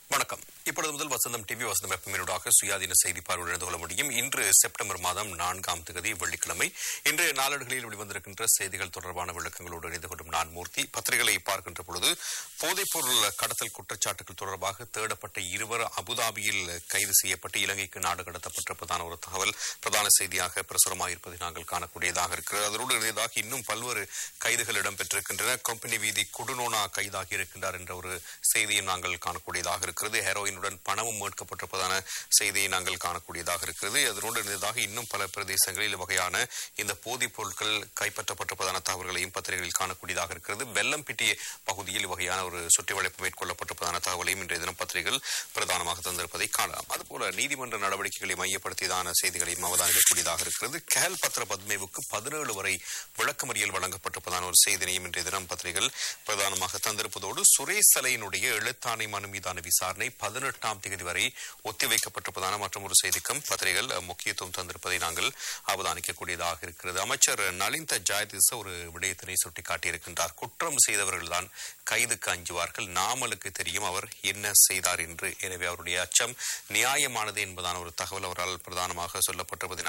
வணக்கம் இப்பொழுது முதல் வசந்தம் டிவி வசந்தம் எஃப்எம்மினூடாக சுயாதீன செய்தி பார்வை எழுந்து கொள்ள முடியும் இன்று செப்டம்பர் மாதம் நான்காம் தேதி வெள்ளிக்கிழமை இன்றைய நாளேடுகளில் வெளிவந்திருக்கின்ற செய்திகள் தொடர்பான விளக்கங்களோடு இணைந்து கொண்டும் நான் மூர்த்தி பத்திரிகைகளை பார்க்கின்ற பொழுது போதைப்பொருள் கடத்தல் குற்றச்சாட்டுகள் தொடர்பாக தேடப்பட்ட இருவர் அபுதாபியில் கைது செய்யப்பட்டு இலங்கைக்கு நாடு கடத்தப்பட்டிருப்பதான ஒரு தகவல் பிரதான செய்தியாக பிரசுரமாக இருப்பதை நாங்கள் காணக்கூடியதாக இருக்கிறது அதனோடு இணையதாக இன்னும் பல்வேறு கைதுகள் இடம்பெற்றிருக்கின்றன கம்பெனி வீதி குடுனோனா கைதாகி இருக்கின்றார் என்ற ஒரு செய்தியும் நாங்கள் காணக்கூடியதாக இருக்கிறது ஹெரோயினுடன் பணமும் மீட்கப்பட்டிருப்பதான செய்தியை நாங்கள் காணக்கூடியதாக இருக்கிறது அதனோடு இணைந்ததாக இன்னும் பல பிரதேசங்களில் வகையான இந்த போதைப் பொருட்கள் கைப்பற்றப்பட்டிருப்பதான தகவல்களையும் பத்திரிகைகளில் காணக்கூடியதாக இருக்கிறது வெள்ளம்பிட்டி பகுதியில் வகையான ஒரு சுற்றி வளைப்பு மேற்கொள்ளப்பட்டிருப்பதான தகவலையும் இன்றைய தினம் பத்திரிகைகள் பிரதானமாக தந்திருப்பதை காணலாம் அதுபோல நீதிமன்ற நடவடிக்கைகளை மையப்படுத்தியதான செய்திகளையும் அவதானிக்கக்கூடியதாக இருக்கிறது கேல் பத்திர பத்மேவுக்கு பதினேழு வரை விளக்கமறியல் வழங்கப்பட்டிருப்பதான ஒரு செய்தினையும் இன்றைய தினம் பத்திரிகைகள் பிரதானமாக தந்திருப்பதோடு சுரேஷ் சலையினுடைய எழுத்தாணை மனு மீதான விசாரணை பதினெட்டாம் தேதி வரை ஒத்திவைக்கப்பட்டிருப்பதான மற்றும் ஒரு செய்திக்கும் பத்திரிகைகள் அஹ், முக்கியத்துவம் தந்திருப்பதை நாங்கள் அவதானிக்கக்கூடியதாக இருக்கிறது அமைச்சர் நலிந்த ஜாயதிச ஒரு விடயத்தினை சுட்டிக்காட்டியிருக்கின்றார் குற்றம் செய்தவர்கள்தான் கைதுக்கு அஞ்சுவார்கள் நாமலுக்கு தெரியும் அவர் என்ன செய்தார் என்று எனவே அவருடைய அச்சம் நியாயமானது என்பதான ஒரு தகவல் அவரால் பிரதானமாக சொல்லப்பட்டிருப்பதை